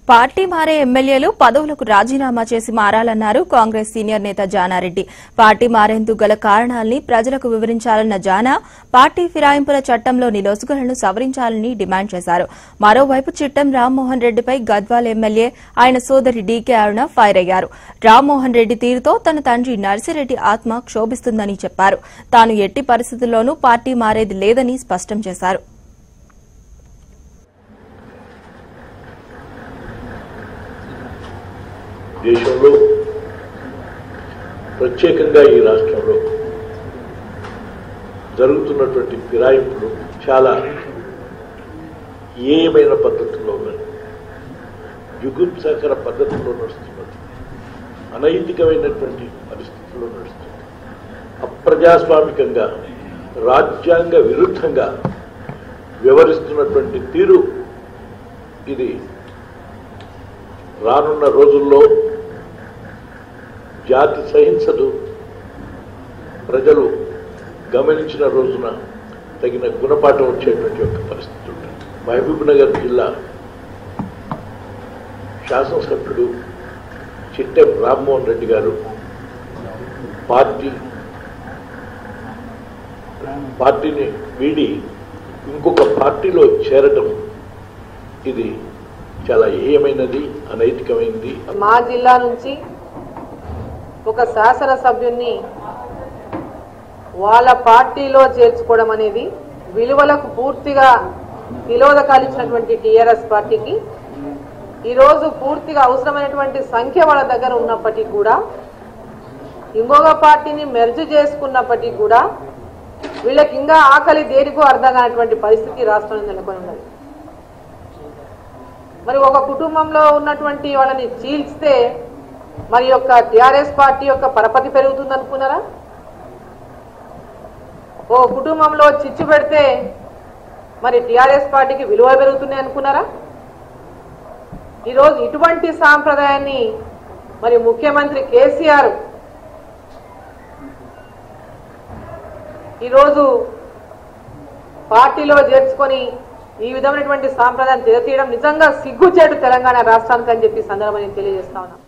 party మారే ఎమ్మెల్యేలు పదవులకు రాజీనామా చేసి మారాలన్నారు కాంగ్రెస్ సీనియర్ నేత జానారెడ్డి పార్టీ మారేందుకు గల కారణాల్ని ప్రజలకు వివరించాలన్న జానా పార్టీ ఫిరాయింపుల చట్టంలోని లొసుగులను సవరించాలని డిమాండ్ చేశారు మరోవైపు చిట్టం రామ్మోహన్ రెడ్డిపై గద్వాల్ ఎమ్మెల్యే ఆయన సోదరి డీకే అరుణ ఫైర్ అయ్యారు రామ్మోహన్ రెడ్డి తీరుతో తన తండ్రి నర్సిరెడ్డి ఆత్మ క్షోభిస్తుందని చెప్పారు తాను ఎట్టి పరిస్థితుల్లోనూ పార్టీ మారేది లేదని స్పష్టం చేశారు దేశంలో ప్రత్యేకంగా ఈ రాష్ట్రంలో జరుగుతున్నటువంటి ఫిరాయింపులు చాలా ఏమైన పద్ధతుల్లో ఉన్నాయి యుగుప్సాకర పద్ధతుల్లో నడుస్తున్నది అనైతికమైనటువంటి పరిస్థితుల్లో నడుస్తుంది అప్రజాస్వామికంగా రాజ్యాంగ విరుద్ధంగా వ్యవహరిస్తున్నటువంటి తీరు ఇది రానున్న రోజుల్లో జాతి సహించదు ప్రజలు గమనించిన రోజున తగిన గుణపాఠం వచ్చేటువంటి ఒక పరిస్థితి ఉంటుంది మహబూబ్ నగర్ జిల్లా శాసనసభ్యుడు చిట్టెం రామ్మోహన్ రెడ్డి గారు పార్టీ పార్టీని వీడి ఇంకొక పార్టీలో చేరటం ఇది చాలా ఏయమైనది అనైతికమైనది మా జిల్లా నుంచి ఒక శాసన సభ్యున్ని వాళ్ళ పార్టీలో చేర్చుకోవడం అనేది విలువలకు పూర్తిగా విలోదకాలు ఇచ్చినటువంటి టీఆర్ఎస్ పార్టీకి ఈరోజు పూర్తిగా అవసరమైనటువంటి సంఖ్య వాళ్ళ దగ్గర ఉన్నప్పటికీ కూడా ఇంకొక పార్టీని మెర్జ్ చేసుకున్నప్పటికీ కూడా వీళ్ళకి ఇంకా ఆకలి దేనికో అర్థం కానటువంటి పరిస్థితి రాష్ట్రంలో నెలకొని ఉన్నది మరి ఒక కుటుంబంలో ఉన్నటువంటి వాళ్ళని చీల్చితే మరి యొక్క టిఆర్ఎస్ పార్టీ యొక్క పరపతి పెరుగుతుంది అనుకున్నారా ఓ కుటుంబంలో చిచ్చు పెడితే మరి టిఆర్ఎస్ పార్టీకి విలువ పెరుగుతున్నాయి అనుకున్నారా ఈరోజు ఇటువంటి సాంప్రదాయాన్ని మరి ముఖ్యమంత్రి కేసీఆర్ ఈరోజు పార్టీలో చేర్చుకొని ఈ విధమైనటువంటి సాంప్రదాయం తెరతీయడం నిజంగా సిగ్గుచేటు తెలంగాణ రాష్ట్రానికి అని చెప్పి ఈ సందర్భంగా నేను తెలియజేస్తా ఉన్నా